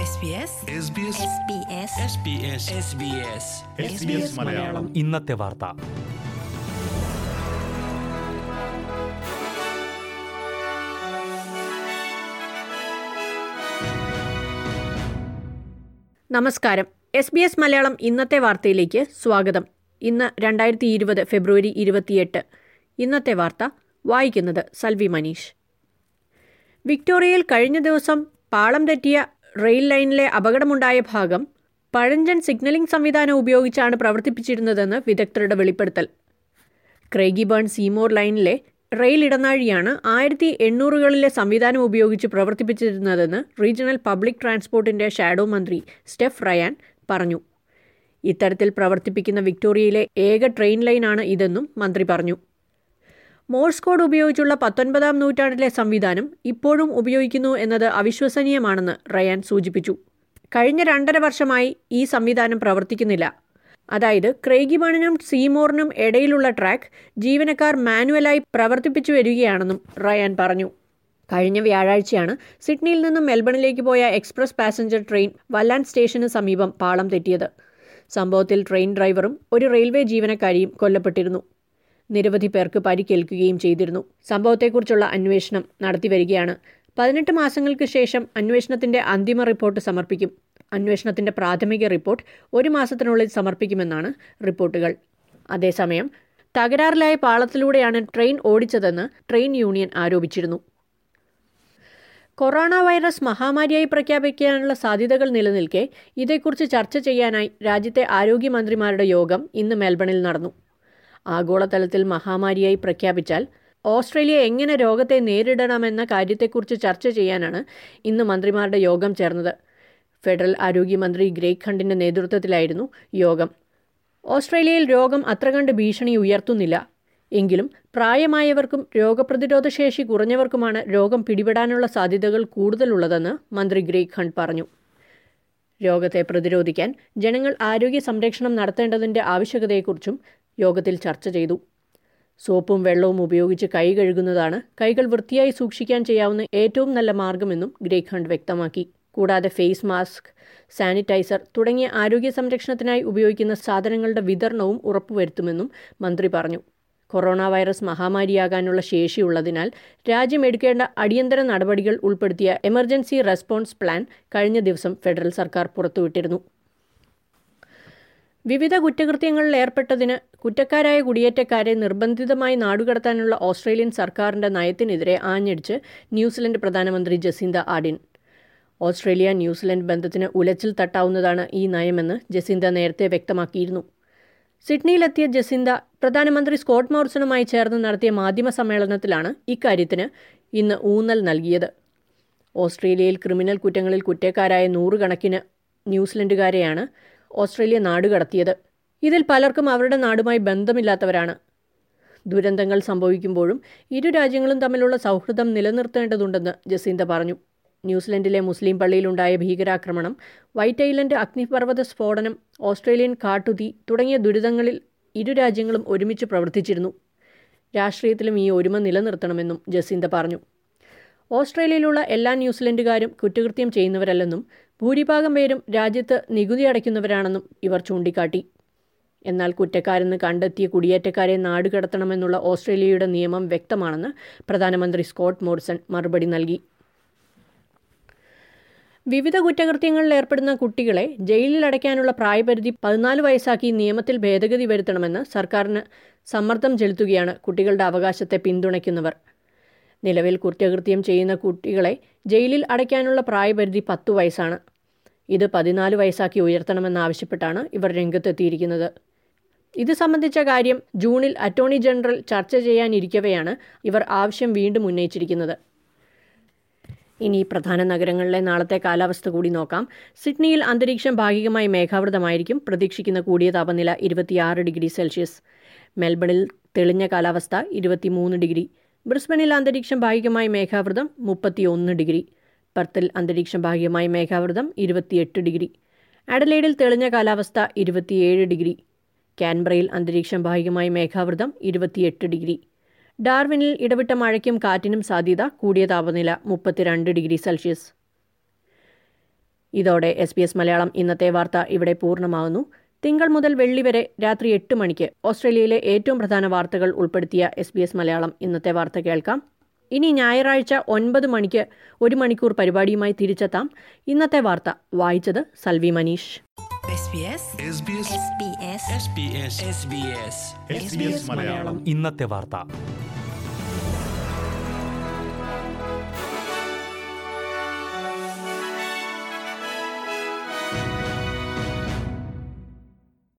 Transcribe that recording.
SBS SBS SBS SBS SBS Malayalam ഇന്നത്തെ വാർത്ത നമസ്കാരം എസ് ബി എസ് മലയാളം ഇന്നത്തെ വാർത്തയിലേക്ക് സ്വാഗതം ഇന്ന് രണ്ടായിരത്തി ഇരുപത് ഫെബ്രുവരി ഇരുപത്തിയെട്ട് ഇന്നത്തെ വാർത്ത വായിക്കുന്നത് സൽവി മനീഷ് വിക്ടോറിയയിൽ കഴിഞ്ഞ ദിവസം പാളം തെറ്റിയ റെയിൽ ലൈനിലെ അപകടമുണ്ടായ ഭാഗം പഴഞ്ചൻ സിഗ്നലിംഗ് സംവിധാനം ഉപയോഗിച്ചാണ് പ്രവർത്തിപ്പിച്ചിരുന്നതെന്ന് വിദഗ്ധരുടെ വെളിപ്പെടുത്തൽ ക്രൈഗിബേൺ സീമോർ ലൈനിലെ റെയിൽ ഇടനാഴിയാണ് ആയിരത്തി എണ്ണൂറുകളിലെ സംവിധാനം ഉപയോഗിച്ച് പ്രവർത്തിപ്പിച്ചിരുന്നതെന്ന് റീജിയണൽ പബ്ലിക് ട്രാൻസ്പോർട്ടിന്റെ ഷാഡോ മന്ത്രി സ്റ്റെഫ് റയാൻ പറഞ്ഞു ഇത്തരത്തിൽ പ്രവർത്തിപ്പിക്കുന്ന വിക്ടോറിയയിലെ ഏക ട്രെയിൻ ലൈനാണ് ഇതെന്നും മന്ത്രി പറഞ്ഞു മോഴ്സ് കോഡ് ഉപയോഗിച്ചുള്ള പത്തൊൻപതാം നൂറ്റാണ്ടിലെ സംവിധാനം ഇപ്പോഴും ഉപയോഗിക്കുന്നു എന്നത് അവിശ്വസനീയമാണെന്ന് റയാൻ സൂചിപ്പിച്ചു കഴിഞ്ഞ രണ്ടര വർഷമായി ഈ സംവിധാനം പ്രവർത്തിക്കുന്നില്ല അതായത് ക്രൈഗിബണിനും സീമോറിനും ഇടയിലുള്ള ട്രാക്ക് ജീവനക്കാർ മാനുവലായി പ്രവർത്തിപ്പിച്ചു വരികയാണെന്നും റയാൻ പറഞ്ഞു കഴിഞ്ഞ വ്യാഴാഴ്ചയാണ് സിഡ്നിയിൽ നിന്നും മെൽബണിലേക്ക് പോയ എക്സ്പ്രസ് പാസഞ്ചർ ട്രെയിൻ വല്ലാൻ സ്റ്റേഷന് സമീപം പാളം തെറ്റിയത് സംഭവത്തിൽ ട്രെയിൻ ഡ്രൈവറും ഒരു റെയിൽവേ ജീവനക്കാരിയും കൊല്ലപ്പെട്ടിരുന്നു നിരവധി പേർക്ക് പരിക്കേൽക്കുകയും ചെയ്തിരുന്നു സംഭവത്തെക്കുറിച്ചുള്ള അന്വേഷണം നടത്തിവരികയാണ് പതിനെട്ട് മാസങ്ങൾക്ക് ശേഷം അന്വേഷണത്തിന്റെ അന്തിമ റിപ്പോർട്ട് സമർപ്പിക്കും അന്വേഷണത്തിന്റെ പ്രാഥമിക റിപ്പോർട്ട് ഒരു മാസത്തിനുള്ളിൽ സമർപ്പിക്കുമെന്നാണ് റിപ്പോർട്ടുകൾ അതേസമയം തകരാറിലായ പാളത്തിലൂടെയാണ് ട്രെയിൻ ഓടിച്ചതെന്ന് ട്രെയിൻ യൂണിയൻ ആരോപിച്ചിരുന്നു കൊറോണ വൈറസ് മഹാമാരിയായി പ്രഖ്യാപിക്കാനുള്ള സാധ്യതകൾ നിലനിൽക്കെ ഇതേക്കുറിച്ച് ചർച്ച ചെയ്യാനായി രാജ്യത്തെ ആരോഗ്യമന്ത്രിമാരുടെ യോഗം ഇന്ന് മെൽബണിൽ നടന്നു ആഗോളതലത്തിൽ മഹാമാരിയായി പ്രഖ്യാപിച്ചാൽ ഓസ്ട്രേലിയ എങ്ങനെ രോഗത്തെ നേരിടണമെന്ന കാര്യത്തെക്കുറിച്ച് ചർച്ച ചെയ്യാനാണ് ഇന്ന് മന്ത്രിമാരുടെ യോഗം ചേർന്നത് ഫെഡറൽ ആരോഗ്യമന്ത്രി ഗ്രേഗ് ഖണ്ടിന്റെ നേതൃത്വത്തിലായിരുന്നു യോഗം ഓസ്ട്രേലിയയിൽ രോഗം അത്ര കണ്ട് ഭീഷണി ഉയർത്തുന്നില്ല എങ്കിലും പ്രായമായവർക്കും രോഗപ്രതിരോധ ശേഷി കുറഞ്ഞവർക്കുമാണ് രോഗം പിടിപെടാനുള്ള സാധ്യതകൾ കൂടുതലുള്ളതെന്ന് മന്ത്രി ഗ്രേഗ് ഖണ്ട് പറഞ്ഞു രോഗത്തെ പ്രതിരോധിക്കാൻ ജനങ്ങൾ ആരോഗ്യ സംരക്ഷണം നടത്തേണ്ടതിന്റെ ആവശ്യകതയെക്കുറിച്ചും യോഗത്തിൽ ചർച്ച ചെയ്തു സോപ്പും വെള്ളവും ഉപയോഗിച്ച് കൈ കഴുകുന്നതാണ് കൈകൾ വൃത്തിയായി സൂക്ഷിക്കാൻ ചെയ്യാവുന്ന ഏറ്റവും നല്ല മാർഗമെന്നും ഗ്രേഗ് ഹണ്ട് വ്യക്തമാക്കി കൂടാതെ ഫേസ് മാസ്ക് സാനിറ്റൈസർ തുടങ്ങിയ ആരോഗ്യ സംരക്ഷണത്തിനായി ഉപയോഗിക്കുന്ന സാധനങ്ങളുടെ വിതരണവും ഉറപ്പുവരുത്തുമെന്നും മന്ത്രി പറഞ്ഞു കൊറോണ വൈറസ് മഹാമാരിയാകാനുള്ള ശേഷിയുള്ളതിനാൽ രാജ്യം എടുക്കേണ്ട അടിയന്തര നടപടികൾ ഉൾപ്പെടുത്തിയ എമർജൻസി റെസ്പോൺസ് പ്ലാൻ കഴിഞ്ഞ ദിവസം ഫെഡറൽ സർക്കാർ പുറത്തുവിട്ടിരുന്നു വിവിധ കുറ്റകൃത്യങ്ങളിൽ ഏർപ്പെട്ടതിന് കുറ്റക്കാരായ കുടിയേറ്റക്കാരെ നിർബന്ധിതമായി നാടുകടത്താനുള്ള ഓസ്ട്രേലിയൻ സർക്കാരിന്റെ നയത്തിനെതിരെ ആഞ്ഞടിച്ച് ന്യൂസിലൻഡ് പ്രധാനമന്ത്രി ജസീന്ത ആഡിൻ ഓസ്ട്രേലിയ ന്യൂസിലൻഡ് ബന്ധത്തിന് ഉലച്ചിൽ തട്ടാവുന്നതാണ് ഈ നയമെന്ന് ജസീന്ത നേരത്തെ വ്യക്തമാക്കിയിരുന്നു സിഡ്നിയിലെത്തിയ ജസീന്ത പ്രധാനമന്ത്രി സ്കോട്ട് മോറിസണുമായി ചേർന്ന് നടത്തിയ മാധ്യമ സമ്മേളനത്തിലാണ് ഇക്കാര്യത്തിന് ഇന്ന് ഊന്നൽ നൽകിയത് ഓസ്ട്രേലിയയിൽ ക്രിമിനൽ കുറ്റങ്ങളിൽ കുറ്റക്കാരായ നൂറുകണക്കിന് ന്യൂസിലൻഡുകാരെയാണ് ഓസ്ട്രേലിയ നാടുകടത്തിയത് ഇതിൽ പലർക്കും അവരുടെ നാടുമായി ബന്ധമില്ലാത്തവരാണ് ദുരന്തങ്ങൾ സംഭവിക്കുമ്പോഴും ഇരു രാജ്യങ്ങളും തമ്മിലുള്ള സൗഹൃദം നിലനിർത്തേണ്ടതുണ്ടെന്ന് ജസീന്ത പറഞ്ഞു ന്യൂസിലൻഡിലെ മുസ്ലിം പള്ളിയിലുണ്ടായ ഭീകരാക്രമണം വൈറ്റ് ഐലൻഡ് അഗ്നിപർവ്വത സ്ഫോടനം ഓസ്ട്രേലിയൻ കാട്ടുതീ തുടങ്ങിയ ദുരിതങ്ങളിൽ ഇരു രാജ്യങ്ങളും ഒരുമിച്ച് പ്രവർത്തിച്ചിരുന്നു രാഷ്ട്രീയത്തിലും ഈ ഒരുമ നിലനിർത്തണമെന്നും ജസീന്ത പറഞ്ഞു ഓസ്ട്രേലിയയിലുള്ള എല്ലാ ന്യൂസിലൻഡുകാരും കുറ്റകൃത്യം ചെയ്യുന്നവരല്ലെന്നും ഭൂരിഭാഗം പേരും രാജ്യത്ത് നികുതി അടയ്ക്കുന്നവരാണെന്നും ഇവർ ചൂണ്ടിക്കാട്ടി എന്നാൽ കുറ്റക്കാരെന്ന് കണ്ടെത്തിയ കുടിയേറ്റക്കാരെ നാടുകടത്തണമെന്നുള്ള ഓസ്ട്രേലിയയുടെ നിയമം വ്യക്തമാണെന്ന് പ്രധാനമന്ത്രി സ്കോട്ട് മോറിസൺ മറുപടി നൽകി വിവിധ കുറ്റകൃത്യങ്ങളിൽ ഏർപ്പെടുന്ന കുട്ടികളെ ജയിലിൽ അടയ്ക്കാനുള്ള പ്രായപരിധി പതിനാല് വയസ്സാക്കി നിയമത്തിൽ ഭേദഗതി വരുത്തണമെന്ന് സർക്കാരിന് സമ്മർദ്ദം ചെലുത്തുകയാണ് കുട്ടികളുടെ അവകാശത്തെ പിന്തുണയ്ക്കുന്നവർ നിലവിൽ കുറ്റകൃത്യം ചെയ്യുന്ന കുട്ടികളെ ജയിലിൽ അടയ്ക്കാനുള്ള പ്രായപരിധി പത്തു വയസ്സാണ് ഇത് പതിനാല് വയസ്സാക്കി ഉയർത്തണമെന്നാവശ്യപ്പെട്ടാണ് ഇവർ രംഗത്തെത്തിയിരിക്കുന്നത് ഇത് സംബന്ധിച്ച കാര്യം ജൂണിൽ അറ്റോർണി ജനറൽ ചർച്ച ചെയ്യാനിരിക്കവെയാണ് ഇവർ ആവശ്യം വീണ്ടും ഉന്നയിച്ചിരിക്കുന്നത് ഇനി പ്രധാന നഗരങ്ങളിലെ നാളത്തെ കാലാവസ്ഥ കൂടി നോക്കാം സിഡ്നിയിൽ അന്തരീക്ഷം ഭാഗികമായി മേഘാവൃതമായിരിക്കും പ്രതീക്ഷിക്കുന്ന കൂടിയ താപനില ഇരുപത്തിയാറ് ഡിഗ്രി സെൽഷ്യസ് മെൽബണിൽ തെളിഞ്ഞ കാലാവസ്ഥ ഇരുപത്തിമൂന്ന് ഡിഗ്രി ബ്രിസ്ബനിൽ അന്തരീക്ഷം ഭാഗികമായി മേഘാവൃതം മുപ്പത്തിയൊന്ന് ഡിഗ്രി പർത്തിൽ അന്തരീക്ഷം ഭാഗികമായി മേഘാവൃതം ഇരുപത്തിയെട്ട് ഡിഗ്രി അഡലൈഡിൽ തെളിഞ്ഞ കാലാവസ്ഥ ഇരുപത്തിയേഴ് ഡിഗ്രി കാൻബ്രയിൽ അന്തരീക്ഷം ഭാഗികമായി മേഘാവൃതം ഇരുപത്തിയെട്ട് ഡിഗ്രി ഡാർവിനിൽ ഇടവിട്ട മഴയ്ക്കും കാറ്റിനും സാധ്യത കൂടിയ താപനില മുപ്പത്തിരണ്ട് ഡിഗ്രി സെൽഷ്യസ് ഇതോടെ എസ് ബി എസ് മലയാളം ഇന്നത്തെ വാർത്ത ഇവിടെ പൂർണ്ണമാകുന്നു തിങ്കൾ മുതൽ വെള്ളി വരെ രാത്രി എട്ട് മണിക്ക് ഓസ്ട്രേലിയയിലെ ഏറ്റവും പ്രധാന വാർത്തകൾ ഉൾപ്പെടുത്തിയ എസ് ബി എസ് മലയാളം ഇന്നത്തെ വാർത്ത കേൾക്കാം ഇനി ഞായറാഴ്ച ഒൻപത് മണിക്ക് ഒരു മണിക്കൂർ പരിപാടിയുമായി തിരിച്ചെത്താം ഇന്നത്തെ വാർത്ത വായിച്ചത് Salvi Manish SBS SBS SBS SBS SBS Malayalam ഇന്നത്തെ വാർത്ത